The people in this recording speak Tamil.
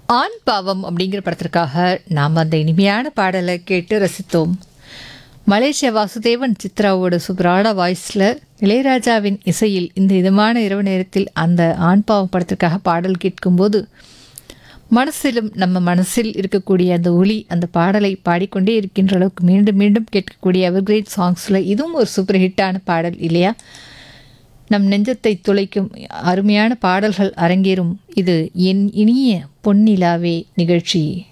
ஆண் பாவம் அப்படிங்கிற படத்திற்காக நாம் அந்த இனிமையான பாடலை கேட்டு ரசித்தோம் மலேசியா வாசுதேவன் சித்ராவோட சூப்பரான வாய்ஸில் இளையராஜாவின் இசையில் இந்த இதமான இரவு நேரத்தில் அந்த ஆண் பாவம் படத்திற்காக பாடல் கேட்கும்போது மனசிலும் நம்ம மனசில் இருக்கக்கூடிய அந்த ஒளி அந்த பாடலை பாடிக்கொண்டே இருக்கின்ற அளவுக்கு மீண்டும் மீண்டும் கேட்கக்கூடிய எவர்கிரேட் சாங்ஸில் இதுவும் ஒரு சூப்பர் ஹிட்டான பாடல் இல்லையா நம் நெஞ்சத்தை துளைக்கும் அருமையான பாடல்கள் அரங்கேறும் இது என் இனிய பொன்னிலாவே நிகழ்ச்சி